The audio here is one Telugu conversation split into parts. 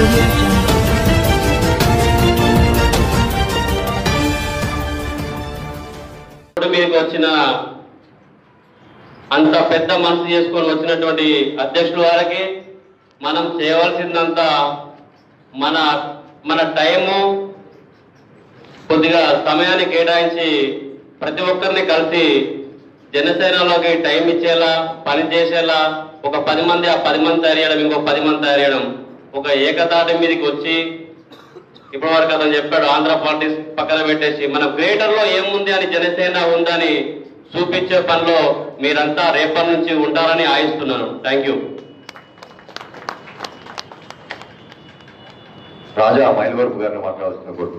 audio jungle. ఇప్పుడు మీకు వచ్చిన అంత పెద్ద మనసు చేసుకొని వచ్చినటువంటి అధ్యక్షుల వారికి మనం చేయవలసిందంత మన మన టైము కొద్దిగా సమయాన్ని కేటాయించి ప్రతి ఒక్కరిని కలిసి జనసేనలోకి టైం ఇచ్చేలా పని చేసేలా ఒక పది మంది ఆ పది మంది తయారు చేయడం ఇంకో పది మంది తయారు చేయడం ఒక ఏకతాటి మీదకి వచ్చి ఇప్పటి వరకు అతను చెప్పాడు ఆంధ్ర పాలిటిక్స్ పక్కన పెట్టేసి మన గ్రేటర్ లో ఏముంది అని జనసేన ఉందని చూపించే పనిలో మీరంతా రేపటి నుంచి ఉంటారని ఆశిస్తున్నాను థ్యాంక్ యూ రాజా మైలవరపు గారిని మాట్లాడాల్సిన కోరుతూ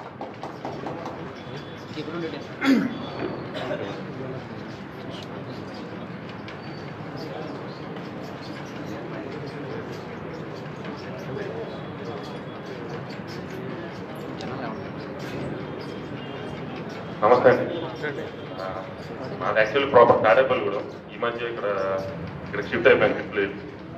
నమస్తే అండి ఆ, మాది యాక్చువల్లీ ప్రాపర్ తాడేపల్లి కూడా ఈ మధ్య ఇక్కడ ఇక్కడ షిఫ్ట్ అయిపోయింది ప్లేస్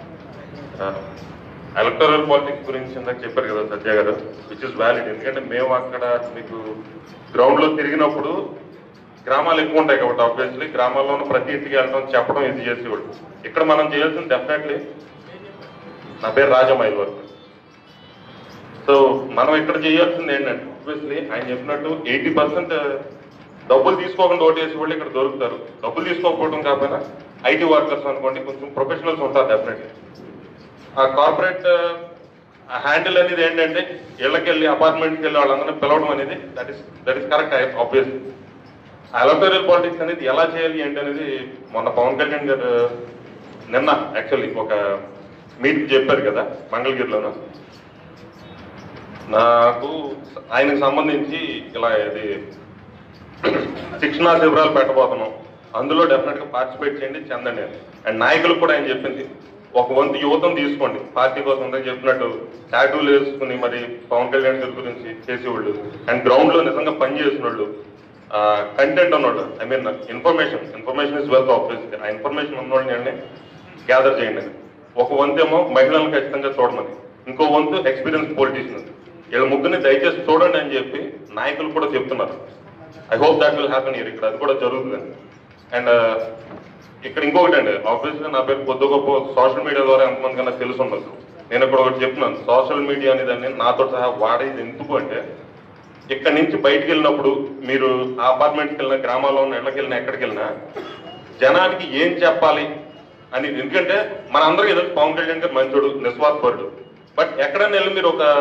ఎలక్టోరల్ పాలిటిక్స్ గురించి ఇందాక చెప్పారు కదా సత్య గారు విచ్ ఇస్ వ్యాలిడ్ ఎందుకంటే మేము అక్కడ మీకు గ్రౌండ్ లో తిరిగినప్పుడు గ్రామాలు ఎక్కువ ఉంటాయి కాబట్టి ఆబ్వియస్లీ గ్రామాల్లో ఉన్న ప్రతి ఇంటికి వెళ్ళడం చెప్పడం ఇది చేసేవాడు ఇక్కడ మనం చేయాల్సింది డెఫినెట్లీ నా పేరు రాజమైల్ వర్క్ సో మనం ఇక్కడ చేయాల్సింది ఏంటంటే ఆబ్వియస్లీ ఆయన చెప్పినట్టు ఎయిటీ పర్సెంట్ డబ్బులు తీసుకోకుండా ఓటేసి వాళ్ళు ఇక్కడ దొరుకుతారు డబ్బులు తీసుకోకపోవడం కాకపోయినా ఐటీ వర్కర్స్ అనుకోండి కొంచెం ప్రొఫెషనల్స్ ఉంటారు డెఫినెట్లీ ఆ కార్పొరేట్ హ్యాండిల్ అనేది ఏంటంటే ఇళ్ళకి వెళ్ళి అపార్ట్మెంట్కి వెళ్ళి వాళ్ళందరినీ పిలవడం అనేది that is that is correct obvious electoral politics అనేది ఎలా చేయాలి ఏంటి అనేది మొన్న పవన్ కళ్యాణ్ గారు నిన్న యాక్చువల్లీ ఒక మీట్ చెప్పారు కదా మంగళగిరిలోనూ నాకు ఆయనకు సంబంధించి ఇలా ఇది శిక్షణా శిబిరాలు పెట్టబోతున్నాం అందులో డెఫినెట్ గా పార్టిసిపేట్ చేయండి చెందండి అని. అండ్ నాయకులకు కూడా ఆయన చెప్పింది ఒక వంతు యువతను తీసుకోండి పార్టీ కోసం ఇందాక చెప్పినట్టు టాటూలు వేసుకుని మరి పవన్ కళ్యాణ్ గారి గురించి చేసేవాళ్ళు అండ్ గ్రౌండ్ లో నిజంగా పని చేసిన వాళ్ళు కంటెంట్ ఉన్నవాళ్ళు I mean information information is wealth office ఆ ఇన్ఫర్మేషన్ ఉన్నవాళ్ళని గ్యాదర్ చేయండి ఒక వంతు ఏమో మహిళలను ఖచ్చితంగా చూడమని ఇంకో వంతు ఎక్స్పీరియన్స్ పొలిటీషియన్ వీళ్ళ ముగ్గురిని దయచేసి చూడండి అని చెప్పి నాయకులు కూడా చెప్తున్నారు I hope that will happen year ఇక్కడ అది కూడా జరుగుతుంది అండ్ ఇక్కడ ఇంకొకటి అండి ఆబ్వియస్గా నా పేరు కొద్ది గొప్ప సోషల్ మీడియా ద్వారా ఎంతమంది కన్నా తెలుసు ఉండదు నేను ఇక్కడ ఒకటి చెప్తున్నాను సోషల్ మీడియా అనేదాన్ని నాతో సహా వాడేది ఎందుకు అంటే ఇక్కడ నుంచి బయటికి వెళ్ళినప్పుడు మీరు ఆ అపార్ట్మెంట్కి వెళ్ళినా గ్రామాల్లో ఉన్న ఇళ్ళకి వెళ్ళినా ఎక్కడికి వెళ్ళినా జనానికి ఏం చెప్పాలి అని ఎందుకంటే మన అందరికీ తెలుసు పవన్ కళ్యాణ్ గారు మంచోడు నిస్వార్థపరుడు బట్ ఎక్కడైనా వెళ్ళి మీరు ఒక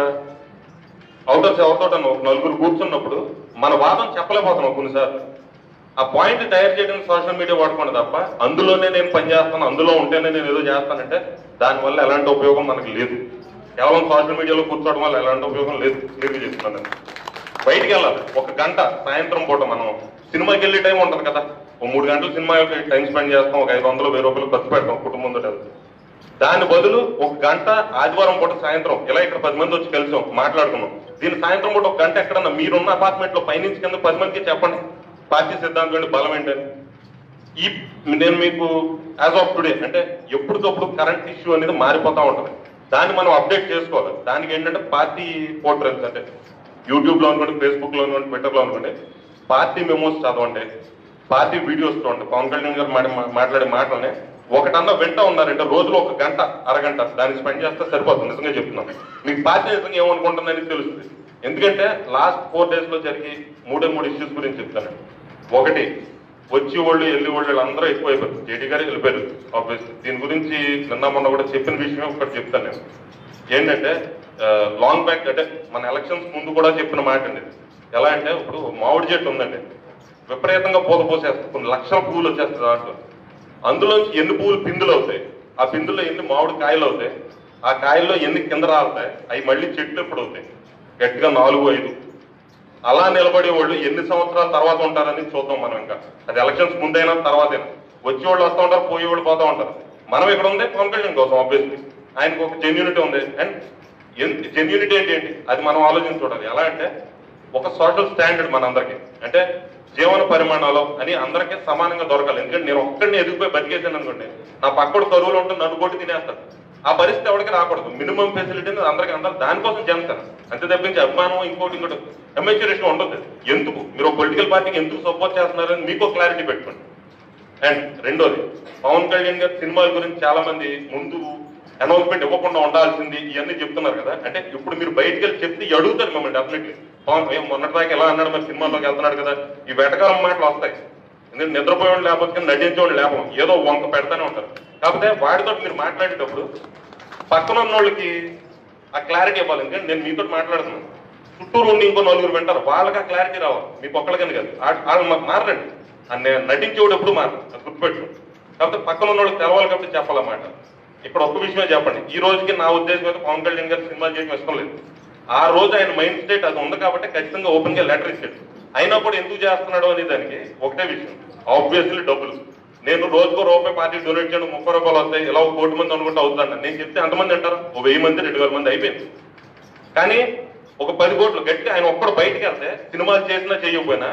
అవుటర్స్ ఎవరితో ఒక నలుగురు కూర్చున్నప్పుడు మన వాదం చెప్పలేకపోతున్నాం కొన్నిసార్లు ఆ పాయింట్ తయారు చేయడానికి సోషల్ మీడియా వాడుకోండి తప్ప అందులోనే నేను పని చేస్తాను అందులో ఉంటేనే నేను ఏదో చేస్తానంటే దానివల్ల ఎలాంటి ఉపయోగం మనకి లేదు కేవలం సోషల్ మీడియాలో కూర్చోవడం వల్ల ఎలాంటి ఉపయోగం లేదు క్లియర్గా చెప్తున్నాను నేను. బయటికి వెళ్ళాలి ఒక గంట సాయంత్రం పూట మనం సినిమాకి వెళ్ళే టైం ఉంటుంది కదా ఒక మూడు గంటలు సినిమాకి టైం స్పెండ్ చేస్తాం ఒక ఐదు వందలు వెయ్యి రూపాయలు ఖర్చు పెడతాం కుటుంబంతో వెళ్తాం దాని బదులు ఒక గంట ఆదివారం పూట సాయంత్రం ఇలా ఇక్కడ పది మంది వచ్చి కలిసాం మాట్లాడుకున్నాం దీని సాయంత్రం పూట ఒక గంట ఎక్కడన్నా మీరున్న అపార్ట్మెంట్ లో పైనుంచి కింద పది మందికి చెప్పండి పార్టీ సిద్ధాంతం ఏంటి బలం ఏంటని ఈ నేను మీకు యాజ్ ఆఫ్ టుడే అంటే ఎప్పటికప్పుడు కరెంట్ ఇష్యూ అనేది మారిపోతా ఉంటుంది దాన్ని మనం అప్డేట్ చేసుకోవాలి దానికి ఏంటంటే పార్టీ పోర్టల్స్ అంటే యూట్యూబ్ లో అనుకోండి ఫేస్బుక్ లో అనుకోండి ట్విట్టర్ లో అనుకోండి పార్టీ మెమోస్ చదవండి పార్టీ వీడియోస్ చూడండి పవన్ కళ్యాణ్ గారు మాడి- మాట్లాడే మాటలని ఒకటన్నా వింటా ఉన్నారంటే రోజులో ఒక గంట అరగంట దాన్ని స్పెండ్ చేస్తే సరిపోతుంది నిజంగా చెప్తున్నాను మీకు పార్టీ నిజంగా ఏమనుకుంటుందని తెలుస్తుంది ఎందుకంటే లాస్ట్ ఫోర్ డేస్ లో జరిగి మూడే మూడు ఇష్యూస్ గురించి చెప్తాను ఒకటి వచ్చి వాళ్ళు వెళ్ళి వాళ్ళు వీళ్ళందరూ ఎక్కువ అయిపోయారు జేడీ గారు వెళ్ళిపోయారు ఆబ్వియస్ దీని గురించి నిన్న మొన్న కూడా చెప్పిన విషయం ఒకటి చెప్తాను నేను ఏంటంటే లాంగ్ బ్యాక్ అంటే మన ఎలక్షన్స్ ముందు కూడా చెప్పిన మాట అండి ఎలా అంటే ఇప్పుడు మామిడి చెట్టు ఉందండి విపరీతంగా పూత పోసేస్తుంది కొన్ని లక్షల పువ్వులు వచ్చేస్తుంది దాంట్లో అందులోంచి ఎన్ని పువ్వులు పిందులు అవుతాయి ఆ పిందులో ఎన్ని మామిడి కాయలు అవుతాయి ఆ కాయల్లో ఎన్ని కింద రాలుతాయి అవి మళ్ళీ చెట్లు ఎప్పుడు అవుతాయి గట్టిగా నాలుగు ఐదు అలా నిలబడే వాళ్ళు ఎన్ని సంవత్సరాల తర్వాత ఉంటారని చూద్దాం మనం ఇంకా అది ఎలక్షన్స్ ముందైనా తర్వాతైనా వచ్చే వాళ్ళు వస్తూ ఉంటారు పోయే వాళ్ళు పోతూ ఉంటారు మనం ఇక్కడ ఉంది పవన్ కళ్యాణ్ కోసం ఆబ్వియస్లీ ఆయనకు ఒక జెన్యూనిటీ ఉంది అండ్ జెన్యూనిటీ అంటే ఏంటి అది మనం ఆలోచించి చూడాలి ఎలా అంటే ఒక సోషల్ స్టాండర్డ్ మనందరికీ అంటే జీవన పరిమాణాలు అని అందరికీ సమానంగా దొరకాలి ఎందుకంటే నేను ఒక్కడిని ఎదిగిపోయి బతికేసాను అనుకోండి నా పక్కడు కరువులో ఉంటే నన్ను కొట్టి తినేస్తాడు ఆ పరిస్థితి ఎవరికి రాకూడదు మినిమం ఫెసిలిటీ అందరికీ అందాలి దానికోసం జనసేన అంతే తప్పించి అభిమానం ఇంకోటి ఇంకోటి ఎమ్మెచ్యూరేషన్ ఉండదు ఎందుకు మీరు పొలిటికల్ పార్టీకి ఎందుకు సపోర్ట్ చేస్తున్నారని మీకు ఒక క్లారిటీ పెట్టుకోండి అండ్ రెండోది పవన్ కళ్యాణ్ గారి సినిమాల గురించి చాలా మంది ముందు అనౌన్స్మెంట్ ఇవ్వకుండా ఉండాల్సింది ఇవన్నీ చెప్తున్నారు కదా అంటే ఇప్పుడు మీరు బయటికి వెళ్ళి చెప్తే ఈ అడుగుతారు మిమ్మల్ని డెఫినెట్లీ పవన్ ఏం మొన్నటిదాకా ఎలా అన్నాడు మరి సినిమాలోకి వెళ్తున్నాడు కదా ఈ వెటకాలం మాటలు వస్తాయి ఎందుకంటే నిద్రపోయేవాళ్ళు లేకపోతే కానీ నటించేవాళ్ళు లేపం ఏదో వంక పెడతానే ఉంటారు కాకపోతే వాడితో మీరు మాట్లాడేటప్పుడు పక్కన ఉన్న వాళ్ళకి ఆ క్లారిటీ ఇవ్వాలి ఎందుకంటే నేను మీతో మాట్లాడుతున్నాను చుట్టూరు ఉండి ఇంకో నలుగురు వింటారు వాళ్ళకి ఆ క్లారిటీ రావాలి మీకు ఒక్కడికని కాదు ఆ- వాళ్ళు మాకు మారండి నటించేవాడు ఎప్పుడు మారు అది గుర్తుపెట్టు కాకపోతే పక్కన ఉన్న వాళ్ళకి తెలవాలి కాబట్టి చెప్పాలన్నమాట ఇక్కడ ఒక్క విషయమే చెప్పండి ఈ రోజుకి నా ఉద్దేశం అయితే పవన్ కళ్యాణ్ గారు సినిమా చేయడం ఇష్టం లేదు ఆ రోజు ఆయన మైండ్ స్టేట్ అది ఉంది కాబట్టి ఖచ్చితంగా ఓపెన్ గా లెటర్ ఇచ్చాడు అయినా కూడా ఎందుకు చేస్తున్నాడు అనే దానికి ఒకటే విషయం ఆబ్వియస్లీ డబ్బులు నేను రోజుకో రూపాయి పార్టీ డొనేట్ చేయడం ముప్పై రూపాయలు వస్తాయి ఇలా ఒక కోటి మంది అనుకుంటే అవుతాను నేను చెప్తే ఎంతమంది అంటారు ఓ వెయ్యి మంది రెండు వేల మంది అయిపోయింది కానీ ఒక పది కోట్లు గట్టిగా ఆయన ఒక్కడు బయటికి వెళ్తే సినిమాలు చేసినా చేయకపోయినా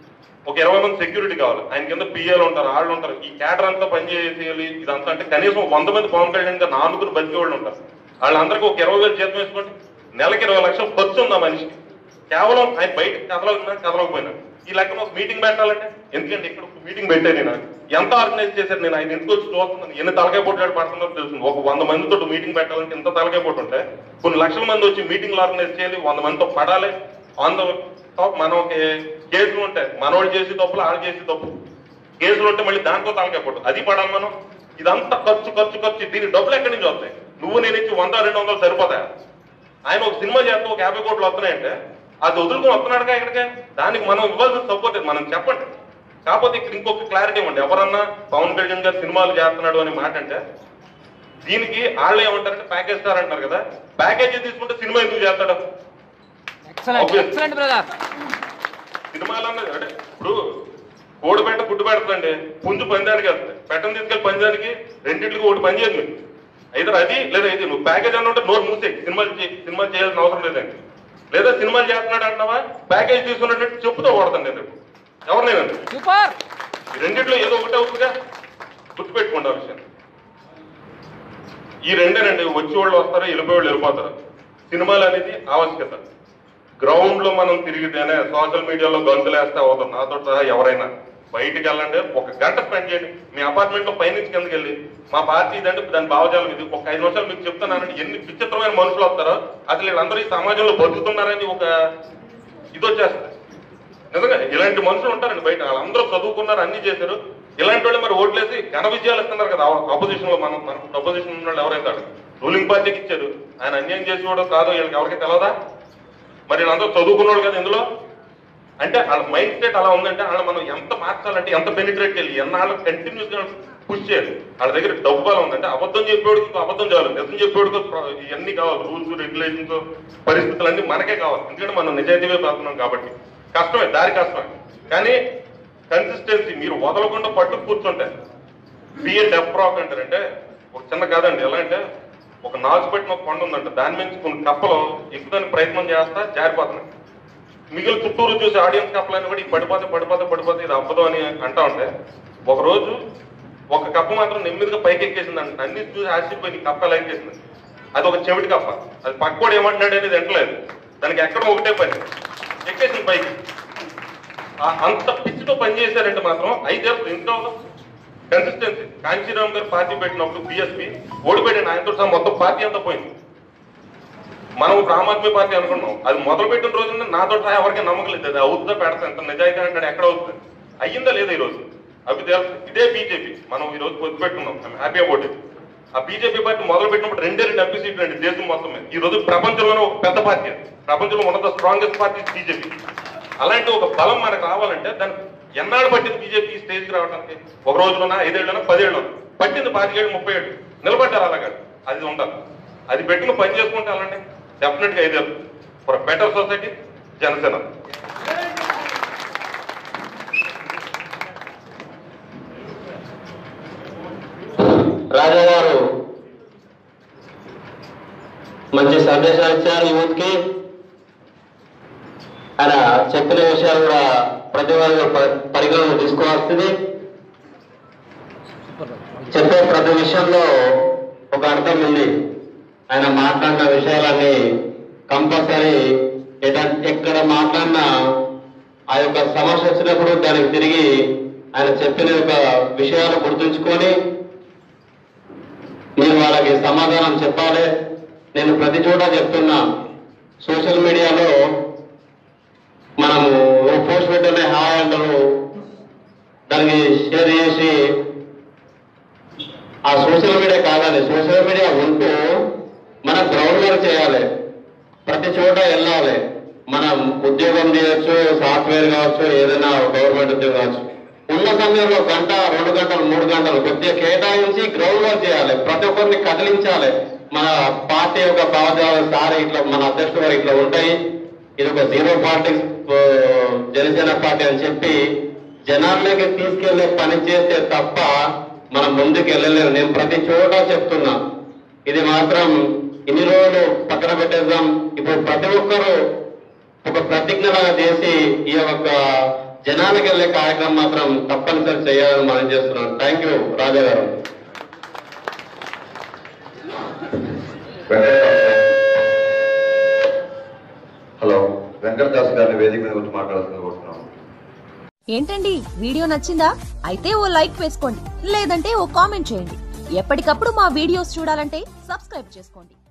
ఒక ఇరవై మంది సెక్యూరిటీ కావాలి ఆయన కింద పిఏలు ఉంటారు వాళ్ళు ఉంటారు ఈ క్యాడర్ అంతా పనిచేసేయాలి ఇదంతా అంటే కనీసం వంద మంది పవన్ కళ్యాణ్ గారు నాలుగురు బతికే వాళ్ళు ఉంటారు వాళ్ళందరికీ ఒక ఇరవై వేలు జీతం వేసుకోండి నెలకి ఇరవై లక్షలు ఖర్చు ఉంది ఆ మనిషికి కేవలం ఆయన బయటకు కదలకున్నా కదలకపోయినా ఈ లెక్కన ఒక మీటింగ్ పెట్టాలంటే ఎందుకంటే ఇక్కడ ఒక మీటింగ్ పెట్టాను నేను ఎంత ఆర్గనైజ్ చేశారు నేను ఆయన ఇంటికి వచ్చి చూస్తున్నాను ఎన్ని తలకాయ పోటీ పడుతున్నారో తెలుస్తుంది ఒక వంద మందితో మీటింగ్ పెట్టాలంటే ఇంత తలకాయ పోటీ ఉంటే కొన్ని లక్షల మంది వచ్చి మీటింగ్లు ఆర్గనైజ్ చేయాలి వంద మందితో పడాలి ఆన్ ద టాప్ మనం కేసులు ఉంటాయి మనోడు చేసి తప్పులు ఆడు చేసి తప్పు కేసులు ఉంటే మళ్ళీ దాంట్లో తలకాయ పోటు అది పడాలి మనం ఇదంతా ఖర్చు ఖర్చు ఖర్చు దీని డబ్బులు ఎక్కడి నుంచి వస్తాయి నువ్వు నేను ఇచ్చి వంద రెండు వందలు సరిపోతాయా ఆయన ఒక సినిమా చేస్తే ఒక యాభై కోట్లు వస్తున్నాయంటే అది వదులుకొని వస్తున్నాడుగా ఇక్కడికే దానికి మనం ఇవ్వాల్సిన సపోర్ట్ మనం చెప్పండి కాకపోతే ఇక్కడ ఇంకొక క్లారిటీ ఇవ్వండి ఎవరన్నా పవన్ కళ్యాణ్ గారు సినిమాలు చేస్తున్నాడు అనే మాట అంటే దీనికి వాళ్ళు ఏమంటారంటే ప్యాకేజ్ స్టార్ అంటారు కదా ప్యాకేజీ తీసుకుంటే సినిమా ఎందుకు చేస్తాడు ఎక్సలెంట్ Obvious. ఎక్సలెంట్ బ్రదర్ సినిమాలు అన్నది అంటే ఇప్పుడు కోడి పెట్ట గుడ్డు పెడుతుందండి పుంజు పందానికి వెళ్తుంది పెట్టని తీసుకెళ్లి పందానికి రెండింటికి ఒకటి పని చేయదు మీకు అయితే అది లేదా ఇది నువ్వు ప్యాకేజ్ అన్న ఉంటే నోరు మూసే సినిమాలు చే- సినిమాలు చేయాల్సిన అవసరం లేదండి లేదా సినిమాలు చేస్తున్నాడు అంటున్నావా ప్యాకేజ్ తీసుకున్నట్టు చెప్పుతో కొడతాను నేను రేపు. ఎవరినైనా సూపర్ ఈ రెండిట్లో ఏదో ఒకటే అవుతుందిగా గుర్తుపెట్టుకోండి ఆ విషయం ఈ రెండేనండి వచ్చే వాళ్ళు వస్తారు వెళ్ళిపోయేవాళ్ళు వెళ్ళిపోతారు సినిమాలు అనేది ఆవశ్యకత గ్రౌండ్ లో మనం తిరిగితేనే సోషల్ మీడియాలో గంతులేస్తే అవుతాం నాతో సహా ఎవరైనా బయటికి వెళ్ళండి ఒక గంట స్పెండ్ చేయండి మీ అపార్ట్మెంట్ లో పైనుంచి కిందకి వెళ్ళి మా పార్టీ ఇదంటే దాని భావజాలం ఇది ఒక ఐదు నిమిషాలు మీకు చెప్తున్నానండి ఎన్ని విచిత్రమైన మనుషులు వస్తారో అసలు వీళ్ళందరూ ఈ సమాజంలో బతుకుతున్నారని ఒక ఇది వచ్చేస్తుంది నిజంగా ఇలాంటి మనుషులు ఉంటారండి బయట వాళ్ళందరూ చదువుకున్నారు అన్ని చేశారు ఇలాంటి వాళ్ళు మరి ఓట్లేసి ఘన విజయాలు ఇస్తున్నారు కదా అపోజిషన్ లో మనం మనకు అపోజిషన్ ఉన్న వాళ్ళు ఎవరైతే రూలింగ్ పార్టీకి ఇచ్చారు ఆయన అన్యాయం చేసేవాడు కాదో వీళ్ళకి ఎవరికి తెలదా మరి వీళ్ళందరూ చదువుకున్నాడు కదా ఇందులో అంటే వాళ్ళ మైండ్ సెట్ అలా ఉందంటే వాళ్ళ మనం ఎంత మార్చాలంటే ఎంత పెనిట్రేట్ చేయాలి ఎన్నాళ్ళు కంటిన్యూస్ గా పుష్ చేయాలి వాళ్ళ దగ్గర డబ్బు బలం ఉందంటే అబద్ధం చెప్పేవాడికి ఇంకో అబద్ధం చాలు నిజం చెప్పేవాడికి ప్ర- ఇవన్నీ కావాలి రూల్స్ రెగ్యులేషన్స్ పరిస్థితులు అన్ని మనకే కావాలి ఎందుకంటే మనం నిజాయితీ వైపు వెళ్తున్నాం కాబట్టి కష్టమే దారి కష్టమే కానీ కన్సిస్టెన్సీ మీరు వదలకుండా పట్టు కూర్చుంటే బిఏ డెప్రాక్ అంటారంటే ఒక చిన్న కాదండి ఎలా అంటే ఒక నాచు పెట్టిన ఒక కొండ ఉందంట దాని నుంచి కొన్ని కప్పలు ఎక్కుదానికి ప్రయత్నం చేస్తా జారిపోతున్నాయి మిగిలిన చుట్టూరు చూసి ఆడియన్స్ కప్పలని కూడా ఈ పడిపోతే పడిపోతే పడిపోతే ఇది అవ్వదు అని అంటా ఉంటే ఒక రోజు ఒక కప్ప మాత్రం నెమ్మదిగా పైకి ఎక్కేసింది అంట అన్ని చూసి ఆశ్చర్యపోయి ఈ కప్ప ఎలా ఎక్కేసింది అది ఒక చెవిటి కప్ప అది పక్కోడు ఏమంటున్నాడు అనేది ఎంటలేదు దానికి ఎక్కడ ఒకటే పని ఎక్కేసింది పైకి ఆ అంత పిచ్చితో పని చేశారంటే మాత్రం అయితే ఇంట్లో కన్సిస్టెన్సీ కాంచీరామ్ గారు పార్టీ పెట్టినప్పుడు బిఎస్పీ ఓడిపోయాడు ఆయనతో సహా మొత్తం పార్టీ అంతా పోయింది మనం ఇప్పుడు ఆమ్ ఆద్మీ పార్టీ అనుకున్నాం అది మొదలు పెట్టిన రోజున నాతో సహా ఎవరికి నమ్మకం లేదు అది అవుతుందా పెడతా ఎంత నిజాయితీ అంటాడు ఎక్కడ అవుతుంది అయ్యిందా లేదా ఈ రోజు అవి తెలుసు ఇదే బీజేపీ మనం ఈ రోజు పొద్దు పెట్టుకున్నాం హ్యాపీ అబౌట్ ఇట్ ఆ బీజేపీ పార్టీ మొదలు పెట్టినప్పుడు రెండే రెండు ఎంపీ సీట్లు అండి దేశం మొత్తం మీద ఈ రోజు ప్రపంచంలోనే ఒక పెద్ద పార్టీ అది. ప్రపంచంలో one of the strongest party BJP అలాంటి ఒక బలం మనకు రావాలంటే దాని ఎన్నాళ్ళు పట్టింది బీజేపీ స్టేజ్కి రావడానికి ఒక రోజులోనా ఐదేళ్ళనా పదేళ్ళు పట్టింది పాతికేళ్ళు ముప్పై ఏళ్ళు నిలబడ్డారు అలాగా అది ఉండాలి అది పెట్టుకుని పని చేసుకుంటే అలాంటి డెఫినెట్ గా ఐదేళ్ళు for better society Janasena Raja garu మంచి సందేశాలు ఇచ్చారు యూత్ కి ఆయన చెప్పిన విషయాలు కూడా ప్రతి వాళ్ళు ప- పరిగణలో తీసుకోవాల్సింది చెప్పే ప్రతి విషయంలో ఒక అర్థం ఉంది ఆయన మాట్లాడిన విషయాలన్నీ కంపల్సరీ ఎట- ఎక్కడ మాట్లాడినా ఆ యొక్క సమస్య వచ్చినప్పుడు దానికి తిరిగి ఆయన చెప్పిన యొక్క విషయాలు గుర్తుంచుకొని మీరు వాళ్ళకి సమాధానం చెప్పాలి నేను ప్రతి చోట చెప్తున్నా సోషల్ మీడియాలో మనము ఓ పోస్ట్ పెట్టనే హాయ్ అంటారు దానికి షేర్ చేసి ఆ సోషల్ మీడియా కాదండి సోషల్ మీడియా ఉంటూ మన గ్రౌండ్ వర్క్ చేయాలి ప్రతి చోట వెళ్ళాలి మనం ఉద్యోగం చేయొచ్చు సాఫ్ట్వేర్ కావచ్చు ఏదైనా గవర్నమెంట్ ఉద్యోగం కావచ్చు ఉన్న సమయంలో గంట రెండు గంటలు మూడు గంటలు కొద్దిగా కేటాయించి గ్రౌండ్ వర్క్ చేయాలి ప్రతి ఒక్కరిని కదిలించాలి మన పార్టీ యొక్క భావజాలం సార్ ఇట్లా మన అధ్యక్షుడు గారు ఇట్లా ఉంటాయి ఇది ఒక జీరో పాలిటిక్స్ ఆ, జనసేన పార్టీ అని చెప్పి జనాల్లోకి తీసుకెళ్లే పని చేస్తే తప్ప మనం ముందుకు వెళ్ళలేము నేను ప్రతి చోట చెప్తున్నా ఇది మాత్రం ఇన్ని రోజులు పక్కన పెట్టేద్దాం ఇప్పుడు ప్రతి ఒక్కరూ ఒక ప్రతిజ్ఞలాగా చేసి ఈ యొక్క జనానికి వెళ్ళే కార్యక్రమం మాత్రం తప్పనిసరి చేయాలని మనం చేస్తున్నాం థ్యాంక్ యూ రాజా గారు హలో వెంకటదాస్ గారిని వేదిక మీద వచ్చి మాట్లాడాల్సింది కోరుతున్నాం ఏంటండి వీడియో నచ్చిందా అయితే ఓ లైక్ వేసుకోండి లేదంటే ఓ కామెంట్ చేయండి ఎప్పటికప్పుడు మా వీడియోస్ చూడాలంటే సబ్స్క్రైబ్ చేసుకోండి